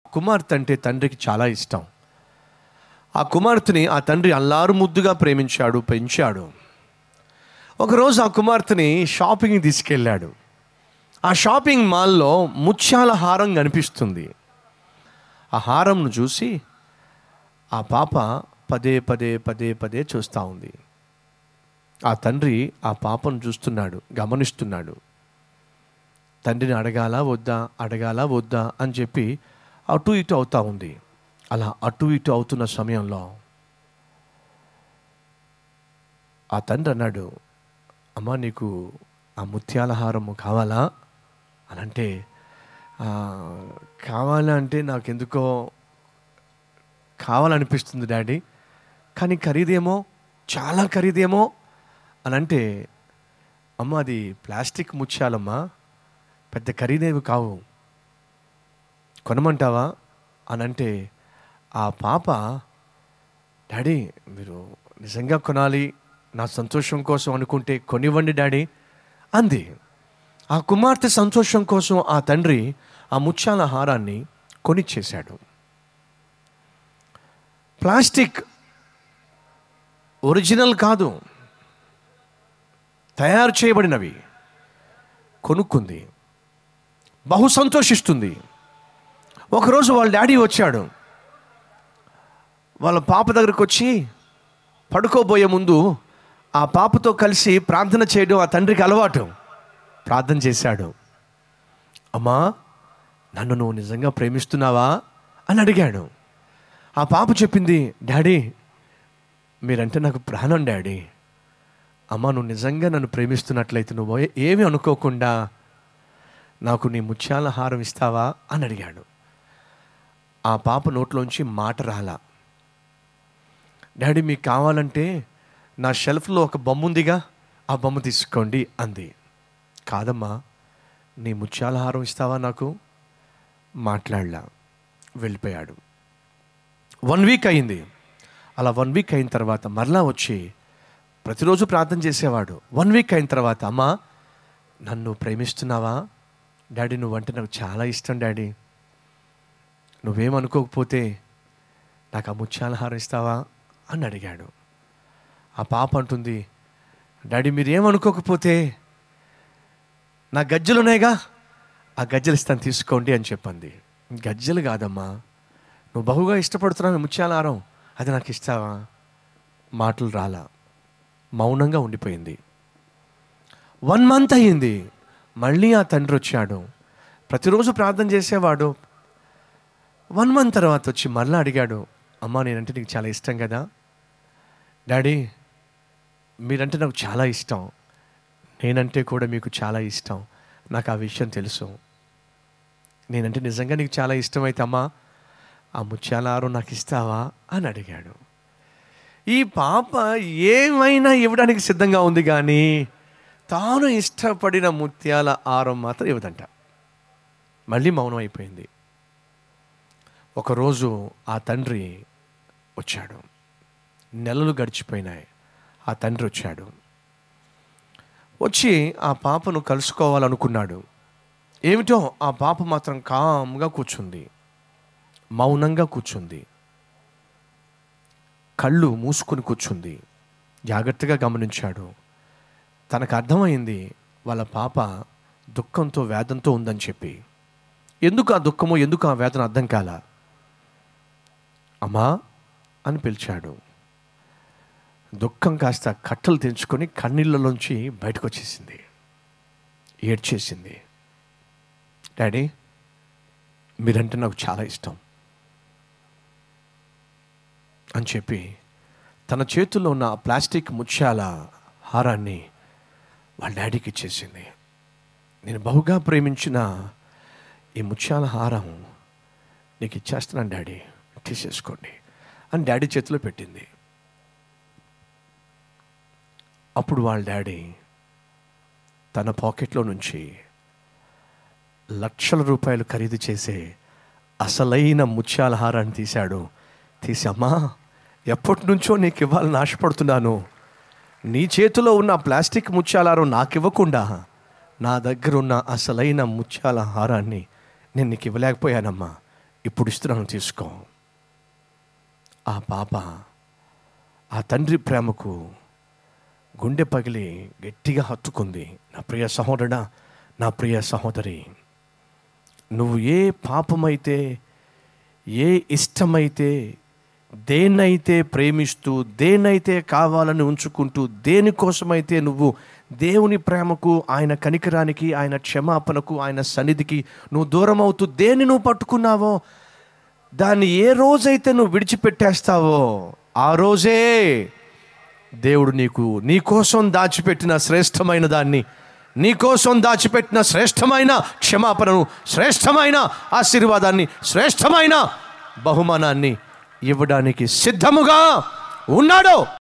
కుమార్తె అంటే తండ్రికి చాలా ఇష్టం ఆ కుమార్తెని ఆ తండ్రి అల్లారు ముద్దుగా ప్రేమించాడు పెంచాడు ఒకరోజు ఆ కుమార్తెని షాపింగ్ తీసుకెళ్ళాడు ఆ షాపింగ్ మాల్లో ముత్యాల హారం కనిపిస్తుంది ఆ హారంను చూసి ఆ పాప పదే పదే పదే పదే చూస్తూ ఉంది ఆ తండ్రి ఆ పాపను చూస్తున్నాడు గమనిస్తున్నాడు తండ్రిని అడగాల వద్దా అడగాల వద్దా అని చెప్పి అటు ఇటు అవుతా ఉంది అలా అటు ఇటు అవుతున్న సమయంలో ఆ తండ్రి అన్నాడు అమ్మా నీకు ఆ ముత్యాల హారము కావాలా అని అంటే "ఆ, కావాలా అంటే నాకెందుకో కావాలనిపిస్తుంది డాడీ కానీ ఖరీదేమో చాలా ఖరీదేమో అని అంటే అమ్మ అది ప్లాస్టిక్ ముత్యాలమ్మా పెద్ద ఖరీదేవి కావు కొనమంటావా అని అంటే ఆ పాప డాడీ మీరు నిజంగా కొనాలి నా సంతోషం కోసం అనుకుంటే కొనివ్వండి డాడీ అంది ఆ కుమార్తె సంతోషం కోసం ఆ తండ్రి ఆ ముత్యాల హారాన్ని కొనిచ్చేశాడు ప్లాస్టిక్ ఒరిజినల్ కాదు తయారు చేయబడినవి కొనుక్కుంది బహు సంతోషిస్తుంది ఒకరోజు వాళ్ళ డాడీ వచ్చాడు వాళ్ళ పాప దగ్గరకు వచ్చి పడుకోబోయే ముందు ఆ పాపతో కలిసి ప్రార్థన చేయడం ఆ తండ్రికి అలవాటు ప్రార్థన చేశాడు అమ్మా నన్ను నువ్వు నిజంగా ప్రేమిస్తున్నావా అని అడిగాడు ఆ పాప చెప్పింది డాడీ మీరంటే నాకు ప్రాణం డాడీ అమ్మ నువ్వు నిజంగా నన్ను ప్రేమిస్తున్నట్లయితే నువ్వు ఏ- ఏమీ అనుకోకుండా నాకు నీ ముత్యాల హారం ఇస్తావా అని అడిగాడు ఆ పాప నోట్లోంచి మాట రాలా డాడీ మీకు కావాలంటే నా షెల్ఫ్లో ఒక బొమ్మ ఉందిగా ఆ బొమ్మ తీసుకోండి అంది కాదమ్మా నీ ముత్యాల హారం ఇస్తావా నాకు మాట్లాడలా వెళ్ళిపోయాడు వన్ వీక్ అయింది అలా వన్ వీక్ అయిన తర్వాత మరలా వచ్చి ప్రతిరోజు ప్రార్థన చేసేవాడు వన్ వీక్ అయిన తర్వాత అమ్మా నన్ను ప్రేమిస్తున్నావా డాడీ నువ్వంటే నాకు చాలా ఇష్టం డాడీ నువ్వేమనుకోకపోతే నాకు ఆ ముత్యాల హారం ఇస్తావా అని అడిగాడు ఆ పాప అంటుంది డాడీ మీరు ఏమనుకోకపోతే నా గజ్జలు ఉన్నాయిగా ఆ గజ్జలు ఇస్తాను తీసుకోండి అని చెప్పింది గజ్జలు కాదమ్మా నువ్వు బహుగా ఇష్టపడుతున్నావు ముత్యాల హారం అది నాకు ఇస్తావా మాటలు రాలా మౌనంగా ఉండిపోయింది వన్ మంత్ అయ్యింది మళ్ళీ ఆ తండ్రి వచ్చాడు ప్రతిరోజు ప్రార్థన చేసేవాడు వన్ మంత్ తర్వాత వచ్చి మళ్ళీ అడిగాడు అమ్మా నేనంటే నీకు చాలా ఇష్టం కదా డాడీ మీరంటే నాకు చాలా ఇష్టం నేనంటే కూడా మీకు చాలా ఇష్టం నాకు ఆ విషయం తెలుసు నేనంటే నిజంగా నీకు చాలా ఇష్టమైతే అమ్మా ఆ ముత్యాలారు నాకు ఇస్తావా అని అడిగాడు ఈ పాప ఏమైనా ఇవ్వడానికి సిద్ధంగా ఉంది కానీ తాను ఇష్టపడిన ముత్యాల ఆరం మాత్రం ఇవ్వదంట మళ్ళీ మౌనం అయిపోయింది ఒకరోజు ఆ తండ్రి వచ్చాడు నెలలు గడిచిపోయినాయి ఆ తండ్రి వచ్చాడు వచ్చి ఆ పాపను కలుసుకోవాలనుకున్నాడు ఏమిటో ఆ పాప మాత్రం కామ్గా కూర్చుంది మౌనంగా కూర్చుంది కళ్ళు మూసుకొని కూర్చుంది జాగ్రత్తగా గమనించాడు తనకు అర్థమైంది వాళ్ళ పాప దుఃఖంతో వేదంతో ఉందని చెప్పి ఎందుకు ఆ దుఃఖమో ఎందుకు ఆ వేదన అర్థం కాల అమ్మా అని పిలిచాడు దుఃఖం కాస్త కట్టలు తెంచుకొని కన్నీళ్ళలోంచి బయటకు వచ్చేసింది ఏడ్చేసింది డాడీ మీరంటే నాకు చాలా ఇష్టం అని చెప్పి తన చేతుల్లో ఉన్న ఆ ప్లాస్టిక్ ముత్యాల హారాన్ని వాళ్ళ డాడీకి ఇచ్చేసింది నేను బహుగా ప్రేమించిన ఈ ముత్యాల హారం నీకు ఇచ్చేస్తున్నాను డాడీ తీసేసుకోండి అని డాడీ చేతిలో పెట్టింది అప్పుడు వాళ్ళ డాడీ తన పాకెట్లో నుంచి లక్షల రూపాయలు ఖరీదు చేసే అసలైన ముత్యాల హారాన్ని తీశాడు తీసి అమ్మా ఎప్పటి నుంచో నీకు ఇవ్వాలని ఆశపడుతున్నాను నీ చేతిలో ఉన్న ప్లాస్టిక్ ముత్యాలారం నాకు ఇవ్వకుండా నా దగ్గర ఉన్న అసలైన ముత్యాల హారాన్ని నేను నీకు ఇవ్వలేకపోయానమ్మా ఇప్పుడు ఇస్తున్నాను తీసుకో ఆ పాప ఆ తండ్రి ప్రేమకు గుండె పగిలి గట్టిగా హత్తుకుంది నా ప్రియ సహోదరుడా నా ప్రియ సహోదరి నువ్వు ఏ పాపమైతే ఏ ఇష్టమైతే దేన్నైతే ప్రేమిస్తూ దేన్నైతే కావాలని ఉంచుకుంటూ దేనికోసమైతే నువ్వు దేవుని ప్రేమకు ఆయన కనికరానికి ఆయన క్షమాపణకు ఆయన సన్నిధికి నువ్వు దూరం అవుతూ దేన్ని నువ్వు పట్టుకున్నావో దాన్ని ఏ రోజైతే నువ్వు విడిచిపెట్టేస్తావో ఆ రోజే దేవుడు నీకు నీ కోసం దాచిపెట్టిన శ్రేష్టమైన దాన్ని నీ కోసం దాచిపెట్టిన శ్రేష్టమైన క్షమాపణను శ్రేష్టమైన ఆశీర్వాదాన్ని శ్రేష్టమైన బహుమానాన్ని ఇవ్వడానికి సిద్ధముగా ఉన్నాడు